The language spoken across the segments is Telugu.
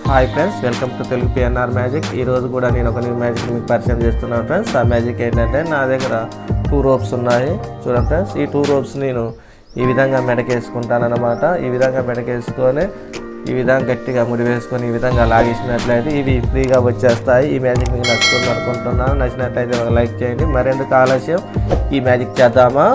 hi friends welcome to Telugu PNR magic ఈ రోజు కూడా నేను ఒక న్యూ మ్యాజిక్ మీకు పరిచయం చేస్తున్నాను ఫ్రెండ్స్ ఆ మ్యాజిక్ ఏంటంటే నా దగ్గర టూ రోప్స్ ఉన్నాయి చూడండి ఫ్రెండ్స్ ఈ టూ రోప్స్ నేను ఈ విధంగా మెడకేసుకుంటాను అనమాట ఈ విధంగా మెడకేసుకొని ఈ విధంగా గట్టిగా ముడి వేసుకొని ఈ విధంగా లాగేసినట్లయితే ఇవి ఫ్రీగా వచ్చేస్తాయి ఈ మ్యాజిక్ మీకు నచ్చుతుంది అనుకుంటున్నాను నచ్చినట్లయితే ఒక లైక్ చేయండి మరెందుకు ఆలస్యం ఈ మ్యాజిక్ చేద్దామా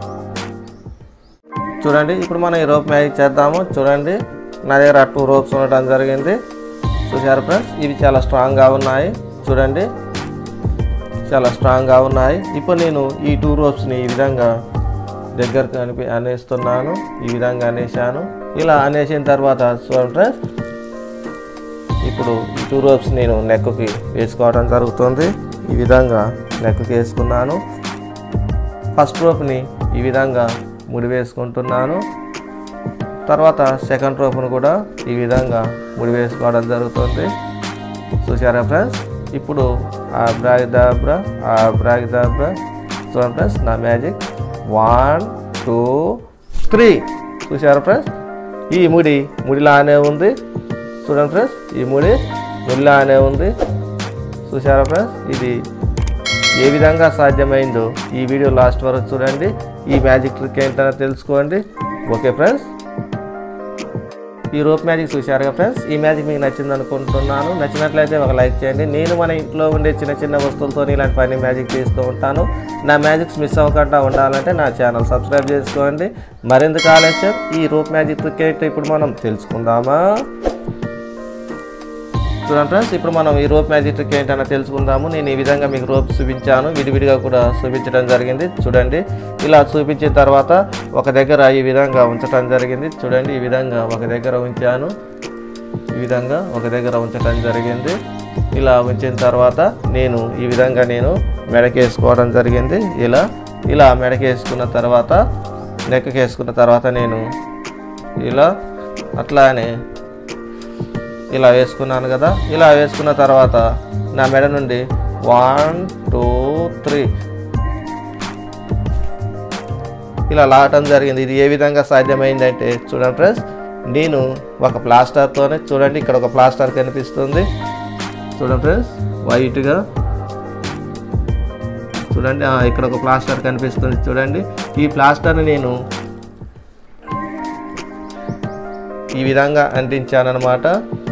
చూడండి ఇప్పుడు మనం ఈ రోప్ మ్యాజిక్ చేద్దాము చూడండి నా దగ్గర టూ రోప్స్ ఉండటం జరిగింది చూసారు ఫ్రెండ్స్ ఇవి చాలా స్ట్రాంగ్గా ఉన్నాయి చూడండి చాలా స్ట్రాంగ్గా ఉన్నాయి ఇప్పుడు నేను ఈ టూ రోప్స్ని ఈ విధంగా దగ్గరకు అనిపి అనేస్తున్నాను ఈ విధంగా అనేసాను ఇలా అనేసిన తర్వాత చూడండి ఫ్రెండ్స్ ఇప్పుడు ఈ టూ రోప్స్ నేను నెక్కి వేసుకోవడం జరుగుతుంది ఈ విధంగా నెక్కి వేసుకున్నాను ఫస్ట్ రోప్ని ఈ విధంగా ముడి వేసుకుంటున్నాను తర్వాత సెకండ్ రోప్ను కూడా ఈ విధంగా ముడి వేసుకోవడం జరుగుతుంది చూసారా ఫ్రెండ్స్ ఇప్పుడు ఆ బ్రాగ్ దాబ్రా ఆ బ్రాగ్ దాబ్రా చూడండి ఫ్రెండ్స్ నా మ్యాజిక్ వన్ టూ త్రీ చూసారా ఫ్రెండ్స్ ఈ ముడి ముడిలానే ఉంది చూడండి ఫ్రెండ్స్ ఈ ముడి ముడిలానే ఉంది చూసారా ఫ్రెండ్స్ ఇది ఏ విధంగా సాధ్యమైందో ఈ వీడియో లాస్ట్ వరకు చూడండి ఈ మ్యాజిక్ ట్రిక్ ఏంటో తెలుసుకోండి ఓకే ఫ్రెండ్స్ ఈ రోప్ మ్యాజిక్ చూశారుగా ఫ్రెండ్స్ ఈ మ్యాజిక్ మీకు నచ్చింది అనుకుంటున్నాను నచ్చినట్లయితే ఒక లైక్ చేయండి నేను మన ఇంట్లో ఉండే చిన్న చిన్న వస్తువులతో ఇలాంటి పని మ్యాజిక్ చేస్తూ ఉంటాను నా మ్యాజిక్స్ మిస్ అవ్వకుండా ఉండాలంటే నా ఛానల్ సబ్స్క్రైబ్ చేసుకోండి మరింత ఆలస్యం ఈ రోప్ మ్యాజిక్ ట్రిక్ ఏంటో ఇప్పుడు మనం తెలుసుకుందామా చూడండి ఫ్రెండ్స్ ఇప్పుడు మనం ఈ రోప్ మ్యాజిక్ ట్రిక్ ఏంటన్నా తెలుసుకుందాము నేను ఈ విధంగా మీకు రోప్ చూపించాను విడివిడిగా కూడా చూపించడం జరిగింది చూడండి ఇలా చూపించిన తర్వాత ఒక దగ్గర ఈ విధంగా ఉంచడం జరిగింది చూడండి ఈ విధంగా ఒక దగ్గర ఉంచాను ఈ విధంగా ఒక దగ్గర ఉంచడం జరిగింది ఇలా ఉంచిన తర్వాత నేను ఈ విధంగా నేను మెడకేసుకోవడం జరిగింది ఇలా ఇలా మెడకేసుకున్న తర్వాత నెక్కకేసుకున్న తర్వాత నేను ఇలా అట్లానే ఇలా వేసుకున్నాను కదా ఇలా వేసుకున్న తర్వాత నా మెడ నుండి వన్ టూ త్రీ ఇలా లాగటం జరిగింది ఇది ఏ విధంగా సాధ్యమైందంటే చూడండి ఫ్రెండ్స్ నేను ఒక ప్లాస్టర్తోనే చూడండి ఇక్కడ ఒక ప్లాస్టర్ కనిపిస్తుంది చూడండి ఫ్రెండ్స్ వైట్గా చూడండి ఆ, ఇక్కడ ఒక ప్లాస్టర్ కనిపిస్తుంది చూడండి ఈ ప్లాస్టర్ని నేను ఈ విధంగా అంటించానమాట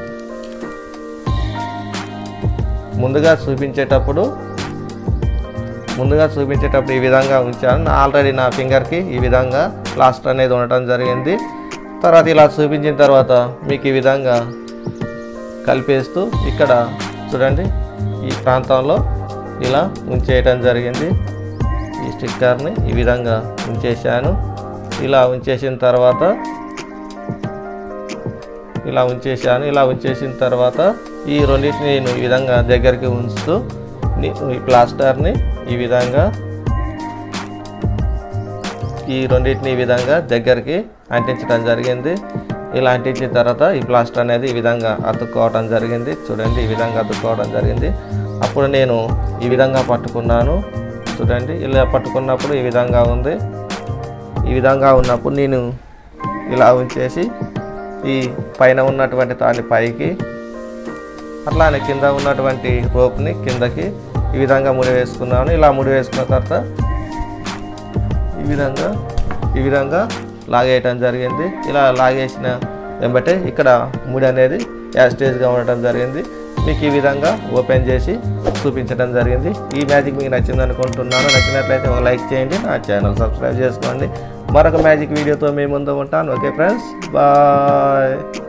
ముందుగా చూపించేటప్పుడు ముందుగా చూపించేటప్పుడు ఈ విధంగా ఉంచాను ఆల్రెడీ నా ఫింగర్కి ఈ విధంగా ప్లాస్టర్ అనేది ఉండటం జరిగింది తర్వాత ఇలా చూపించిన తర్వాత మీకు ఈ విధంగా కలిపేస్తూ ఇక్కడ చూడండి ఈ ప్రాంతంలో ఇలా ఉంచేయటం జరిగింది ఈ స్టిక్కర్ని ఈ విధంగా ఉంచేసాను ఇలా ఉంచేసిన తర్వాత ఇలా ఉంచేసాను ఇలా ఉంచేసిన తర్వాత ఈ రెండింటిని నేను ఈ విధంగా దగ్గరికి ఉంచుతూ ని- ఈ ప్లాస్టర్ని ఈ విధంగా ఈ రెండింటిని ఈ విధంగా దగ్గరికి అంటించడం జరిగింది ఇలా అంటించిన తర్వాత ఈ ప్లాస్టర్ అనేది ఈ విధంగా అతుక్కోవడం జరిగింది చూడండి ఈ విధంగా అతుక్కోవడం జరిగింది అప్పుడు నేను ఈ విధంగా పట్టుకున్నాను చూడండి ఇలా పట్టుకున్నప్పుడు ఈ విధంగా ఉంది ఈ విధంగా ఉన్నప్పుడు నేను ఇలా ఉంచేసి ఈ పైన ఉన్నటువంటి తాని పైకి అట్లానే కింద ఉన్నటువంటి రోప్ని కిందకి ఈ విధంగా ముడి వేసుకున్నాను ఇలా ముడి వేసుకున్న తర్వాత ఈ విధంగా ఈ విధంగా లాగేయటం జరిగింది ఇలా లాగేసిన వెంబటే ఇక్కడ ముడి అనేది యాస్టేజ్గా ఉండటం జరిగింది మీకు ఈ విధంగా ఓపెన్ చేసి చూపించడం జరిగింది ఈ మ్యాజిక్ మీకు నచ్చింది అనుకుంటున్నాను నచ్చినట్లయితే ఒక లైక్ చేయండి నా ఛానల్ సబ్స్క్రైబ్ చేసుకోండి మరొక మ్యాజిక్ వీడియోతో మీ ముందు ఉంటాను ఓకే ఫ్రెండ్స్ బాయ్